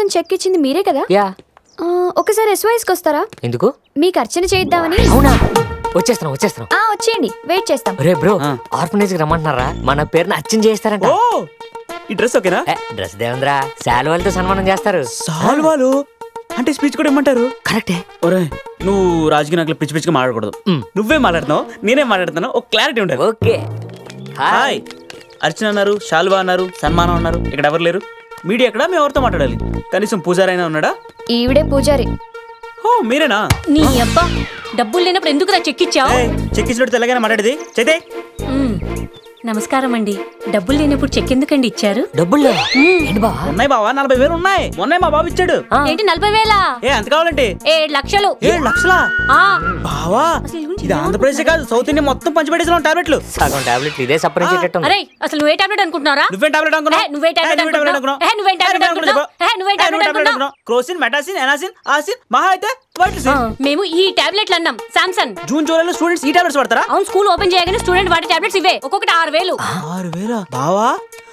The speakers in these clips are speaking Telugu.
అని చెక్ ఇచ్చింది మీరే కదా యా ఆ, ఒకసారి ఎస్వైస్కి వస్తారా ఎందుకు మీకు అర్చన చేయిద్దామని అవునా వచ్చేస్తున్నాం వచ్చేస్తున్నాం ఆ వచ్చేయండి వెయిట్ చేస్తాం రే బ్రో ఆర్ఫనేజ్ కి రమ్మంటున్నారా మన పేరుని అచ్చం చేస్తారంట ఓ ఈ డ్రెస్ ఓకేనా ఏ, డ్రెస్ దేవంద్రా శాలువాలతో సన్మానం చేస్తారు సాల్వాలు అంటే స్పీచ్ కూడా ఇమ్మంటారు కరెక్టే ఒరే నువ్వు రాజకీయ నాకు పిచ్చి పిచ్చిగా మాట్లాడకూడదు మ్. నువ్వే మాట్లాడుతున్నావు నేనే మాట్లాడుతున్నావు ఒక క్లారిటీ ఉండదు ఓకే హాయ్ అర్చన అన్నారు శాల్వా అన్నారు సన్మానం అన్నారు ఇక్కడ ఎవరు లేరు మీడియా ఎక్కడ మేము ఎవరితో మాట్లాడాలి కనీసం పూజారైనా ఉన్నాడా ఈవిడే పూజారి ఓ మీరేనా నీ అబ్బా డబ్బులు లేనప్పుడు ఎందుకురా చెక్ ఇచ్చావు ఏయ్, చెక్ ఇచ్చినట్టు తెల్లగానే మాట్లాడేది చైతే నమస్కారం అండి డబ్బులు లేనప్పుడు చెక్ ఎందుకండి ఇచ్చారు డబ్బులు లేవా? ఏంటి బావా ఉన్నాయి బావా నలభై వేలు ఉన్నాయి మొన్న మా బాబు ఇచ్చాడు ఆ. ఏంటి నలభై వేల ఏ ఎంత కావాలంటే ఏడు లక్షలు ఏడు లక్షలా ఆ బావా ఇది ఆంధ్రప్రదేశ్ కాదు సౌత్ ఇండియా మొత్తం పంచిపెట్టేసిన టాబ్లెట్లు సగం టాబ్లెట్ ఇదే సపరించేటట్టు అరే అసలు నువ్వే టాబ్లెట్ అనుకుంటున్నారా నువ్వేం టాబ్లెట్ అనుకున్నావు ఏ, నువ్వేం tablet అనుకుంటున్నావు? ఏ, నువ్వేం tablet అనుకుంటున్నావు? ఏ, నువ్వేం tablet అనుకుంటున్నావు? క్రోసిన్ మెటాసిన్ ఎనాసిన్ ఆసిన్ మహా అయితే వైటసిన్ మేము ఈ టాబ్లెట్లు అన్నాం సామ్సంగ్ జూన్ జూలైలో స్టూడెంట్స్ ఈ టాబ్లెట్స్ పడతారా అవును స్కూల్ ఓపెన్ చేయగానే స్టూడెంట్ వాడే టాబ్లెట్స్ ఇవే ఒక్కొక్కటి ఆరు వేలు ఆరు వేలా బావా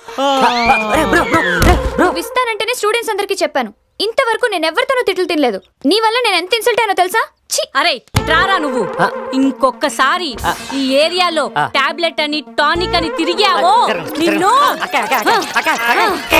నువ్వు ఇస్తానంటేనే స్టూడెంట్స్ అందరికీ చెప్పాను ఇంతవరకు నేను ఎవరితోనూ తిట్లు తినలేదు నీ వల్ల నేను ఎంత ఇన్సల్ట్ అయినో తెలుసా ఛీ అరే రారా నువ్వు ఆ. ఇంకొకసారి ఈ ఏరియాలో ఆ. టాబ్లెట్ అని టానిక్ అని తిరిగావో నిన్ను అక్క, అక్క, అక్క, అక్క, అక్క.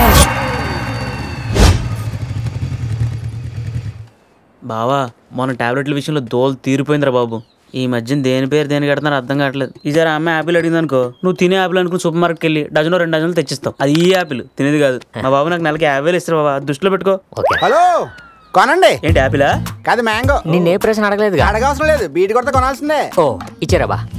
బావా మన టాబ్లెట్ల విషయంలో దోలు తీరిపోయిందిరా బాబు ఈ మధ్యన దేని పేరు దేని కడుతున్నారు అర్థం కావట్లేదు ఈసారి అమ్మాయి యాపిల్ అడిగింది అనుకో నువ్వు తినే యాపిల్ అనుకుని సూపర్ మార్కెట్కి వెళ్ళి డజన్ రెండు డజన్లు తెచ్చిస్తావు అది ఈ యాపిల్ తినేది కాదు మా బాబు నాకు నెలకి యాభై వేలు ఇస్తారు బాబా దృష్టిలో పెట్టుకో ఓకే హలో కొనండి ఏంటి యాపిలా కాదు మ్యాంగో నిన్నే ప్రశ్న అడగలేదుగా అడగవసరం లేదు బీటి కొడితే కొనాల్సిందే ఓ ఇచ్చారా బా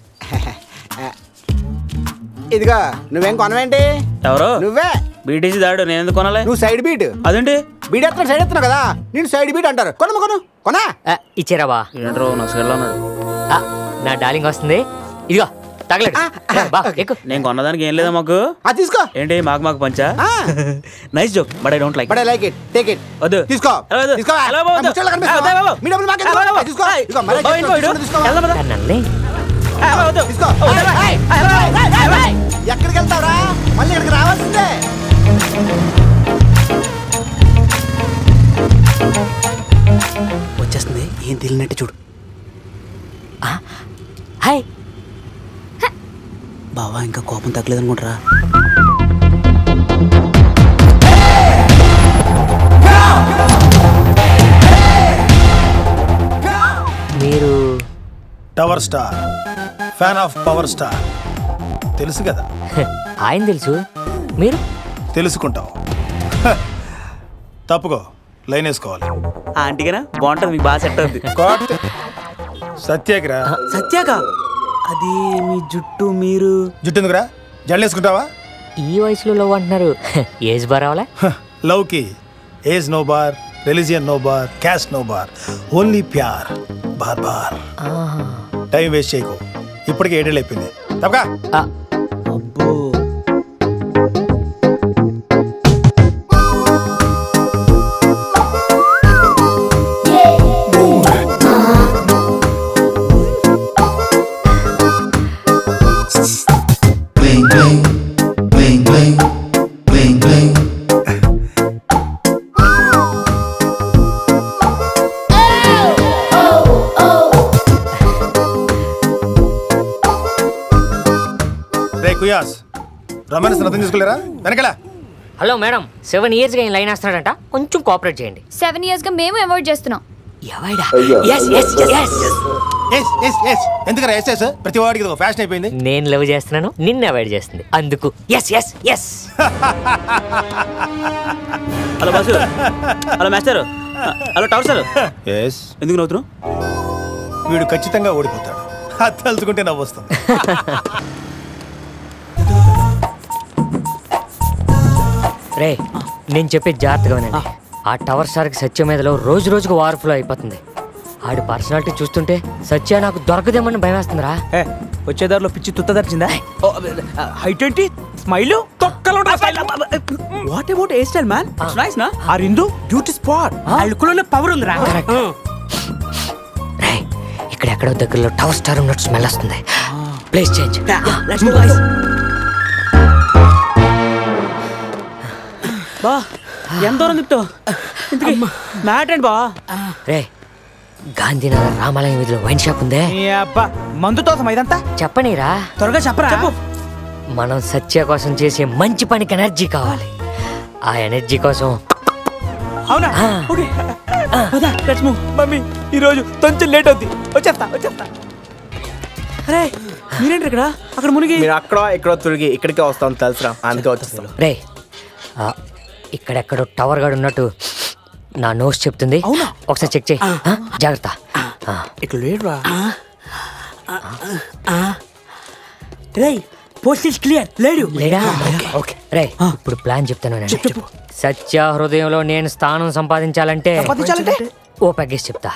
ఇదిగో నువ్వేం కొనవేంటి ఎవరో నువ్వే బీటీసీ దాడు నేను ఎందుకు కొనాలి నువ్వు సైడ్ బీట్ అదేంటి బీట్ ఎత్తున్నా సైడ్ ఎత్తున్నావు కదా నేను సైడ్ బీట్ అంటారు కొనము కొను కొనా ఆ, ఇచ్చారా బా ఏంట్రో నా సెల్లో ఉన్నాడు ఆ, నా డార్లింగ్ వస్తుంది ఇదిగో తగలడు రా, బా ఎక్కు నేను కొన్నదానికి ఏం లేదా మాకు ఆ తీసుకో ఏంటి మాకు మాకు పంచా ఆ. Nice joke but I don't like but I like it take it వద్దు. తీసుకో అలా వద్దు. తీసుకో అలా బాబు వద్దు. ముచ్చట్లు కనిపిస్తావా? అలా బాబు. మీ డబ్బులు మాకే అలా బాబు. తీసుకో ఏయ్, తీసుకో మరే బాబు, ఇంకో తీసుకో, ఇడు. తీసుకో. వెళ్దాం పద. నన్ను ఆ, వద్దు. తీసుకో ఓ, వద్దు. ఏయ్, ఎక్కడికి వెళ్తావురా మళ్ళీ ఇక్కడికి రావాల్సిందే వచ్చేస్తుంది ఏం తెలియనట్టు చూడు హాయ్ బావా ఇంకా కోపం తగ్గలేదు అనుకుంటారా మీరు tower star fan of power star తెలుసు కదా ఆయన తెలుసు మీరు తెలుసుకుంటావు హ, తప్పుకో లైన్ వేసుకోవాలి ఆంటీగానా బాగుంటుంది మీకు బాగా సెట్ అవుతుంది కోట్ సత్యాగ్రా సత్యాక అది మీ జుట్టు మీరు జుట్టు ఎందుకురా జల్లు వేసుకుంటావా ఈ వయసులో లవ్ అంటున్నారు ఏజ్ బరావాలా హ, లవ్కి age no bar religion no bar caste no bar only ప్యార్ బార్ బార్ టైం వేస్ట్ చేయకు ఇప్పటికే ఏడేళ్ళు అయిపోయింది తప్పగా అబ్బో bling bling bling bling bling bling రే కుయాస్ రొమాన్స్ అర్థం చేసుకోలేరా వెనకలా హలో మేడం సెవెన్ ఇయర్స్గా ఆయన లైన్ వేస్తున్నాడంట కొంచెం కోఆపరేట్ చేయండి సెవెన్ ఇయర్స్ గా మేము అవాయిడ్ చేస్తున్నాం ఎవడా yes yes yes yes yes yes ఎందుకరా ఎస్ ఎస్ ప్రతి వాడికి ఇది ఒక ఫ్యాషన్ అయిపోయింది నేను లవ్ చేస్తున్నాను నిన్ను అవాయిడ్ చేస్తుంది అందుకు yes yes yes hello boss hello master hello tower sir yes ఎందుకు నవ్వుతున్నావు వీడు ఖచ్చితంగా ఓడిపోతాడు అది తలుచుకుంటే నవ్వు వస్తుంది రే నేను చెప్పే జాగ్రత్తగా వినండి ఆ టవర్ స్టార్కి సత్య మీదలో రోజు రోజుకు వార్ఫ్లో అయిపోతుంది ఆడి పర్సనాలిటీ చూస్తుంటే సత్య నాకు దొరకదేమని భయం వేస్తుందిరా ఏ వచ్చేదారిలో పిచ్చి తుత్త దర్చిందా హైట్ ఏంటి స్మైల్ తొక్కలో what about hair style man nice నా ఆర్ ఇందు బ్యూటీ స్పాట్ ఆ లుక్ లోనే పవర్ ఉందిరా రే ఇక్కడ ఎక్కడో దగ్గరలో టవర్ స్టార్ ఉన్నట్టు స్మెల్ వస్తుంది place change let's move guys బా ఎంత దూరం తిప్పుతావు ఇంతకీ మ్యాట్ ఏంటి బావా రే గాంధీనగర్ రామాలయం వీధిలో వైన్ షాప్ ఉందే అబ్బా మందు తోసం ఇదంతా చెప్పనీరా త్వరగా చెప్పరా చెప్పు మనం సత్య కోసం చేసే మంచి పనికి ఎనర్జీ కావాలి ఆ ఎనర్జీ కోసం అవునా ఓకే పద లెట్స్ మూవ్ మమ్మీ ఈ రోజు కొంచెం లేట్ అవుద్ది వచ్చేస్తా వచ్చేస్తా అరే మీరేంటి ఇక్కడ అక్కడ మునిగి మీరు అక్కడ ఇక్కడ తిరిగి ఇక్కడికే వస్తాం తెలుసురా అందుకే వచ్చేస్తాం రే ఆ, ఇక్కడెక్కడో టవర్ గాడు ఉన్నట్టు నా నోస్ చెప్తుంది అవునా? ఒకసారి చెక్ చేయి ఆ, జాగ్రత్త ఆ, ఇక్కడ లేడురా రేయ్ పోస్టేజ్ క్లియర్ లేడు లేడా ఓకే రే ఇప్పుడు ప్లాన్ చెప్తాను వినండి. సత్య హృదయంలో నేను స్థానం సంపాదించాలంటే సంపాదించాలంటే? ఓ ప్యాకేజ్ చెప్తా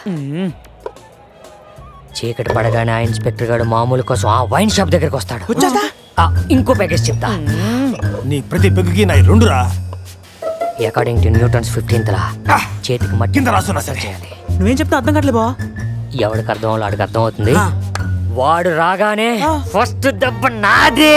చీకటి పడగానే ఆ ఇన్స్పెక్టర్ గారు మామూలు కోసం ఆ వైన్ షాప్ దగ్గరికి వస్తాడు వచ్చేస్తా? ఆ, ఇంకో ప్యాకేజ్ చెప్తా నీ ప్రతి పెగ్గుకి నా రెండురా according to Newton's fifteenth law చేతికి మట్టి కింద రాసున్నా సరే చేయాలి నువ్వేం చెప్తా అర్థం కావట్లేదు బావా ఎవడికి అర్థం అవ్వాలి వాడికి అర్థం అవుతుంది వాడు రాగానే ఫస్ట్ దెబ్బ నాదే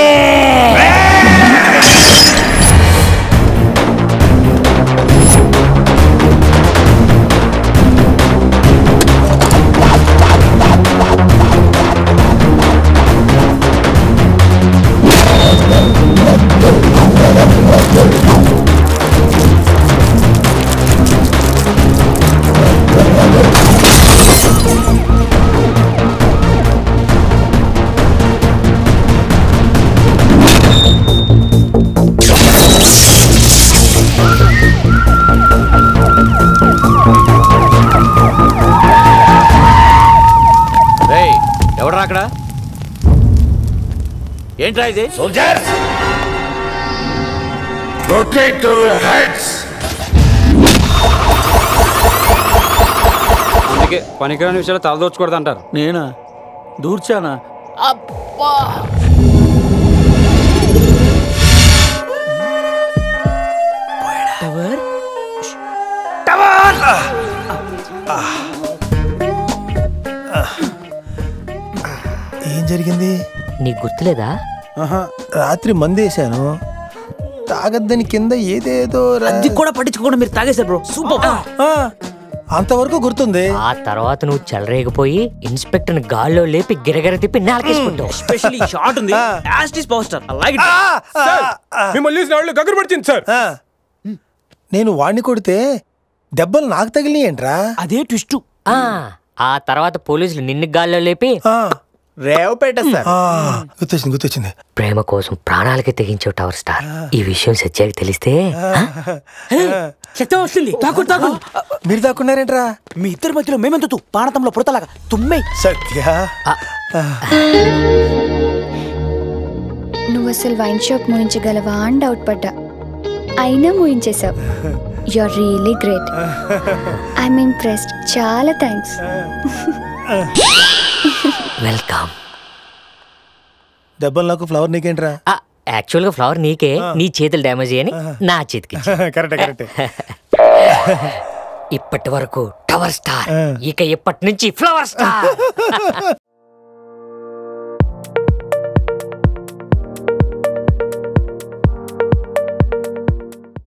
రేయ్ ఎవడరా అక్కడ ఏంట్రా ఇది సోల్జర్స్ రొటేట్ హెడ్స్ అందుకే పనికిరాని విషయాలు తలదోచకూడదు అంటారు నేనా దూర్చానా ఏం జరిగింది నీకు గుర్తులేదా ఆహా, రాత్రి మందేశాను తాగద్దని కింద ఏదేదో రా- అది కూడా పట్టించుకోకుండా మీరు తాగేశారు బ్రో సూపర్ ఆ, అంతవరకు గుర్తుంది ఆ తర్వాత నువ్వు చెలరేగిపోయి ఇన్స్పెక్టర్ గాల్లో లేపి గిరగిర తిప్పి నేలకేసుకుంటావు స్పెషల్లీ షార్ట్ ఉంది యాస్టిస్ పవర్ స్టార్ లైక్ ఆ, ఆ, ఆ, మిమ్మల్ని వాళ్ళు గగ్గర పడిచింది సార్ ఆ. నేను వాణ్ణి కొడితే దెబ్బలు నాకు తగిలినాయి ఏంట్రా అదే ట్విస్ట్ ఆ, ఆ తర్వాత పోలీసులు నిన్ను గాల్లో లేపి రేవ్ పెట్టేస్తారు గుర్తొచ్చింది గుర్తొచ్చింది ప్రేమ కోసం ప్రాణాలకి తెగించావు టవర్ స్టార్ ఈ విషయం సత్యాకి తెలిస్తే శక్తి వస్తుంది తాకు తాకు మీరు దాక్కున్నారేంట్రా మీ ఇద్దరి మధ్యలో మేమెందుతూ పానతంలో పుడతలాగా తుమ్మే సత్య నువ్వు అసలు వైన్ షాప్ మూయించగలవా అని డౌట్ పడ్డా అయినా మూయించేశావు you are really great I'm impressed చాలా థ్యాంక్స్ వెల్కమ్ దెబ్బలు నాకు ఫ్లవర్ నీకేంట్రా యాక్చువల్ గా ఫ్లవర్ నీకే నీ చేతులు డ్యామేజ్ అయ్యని నా చేతికి ఇచ్చా. కరెక్ట్ కరెక్ట్ ఇప్పటి వరకు టవర్ స్టార్ ఇక ఇప్పటి నుంచి ఫ్లవర్ స్టార్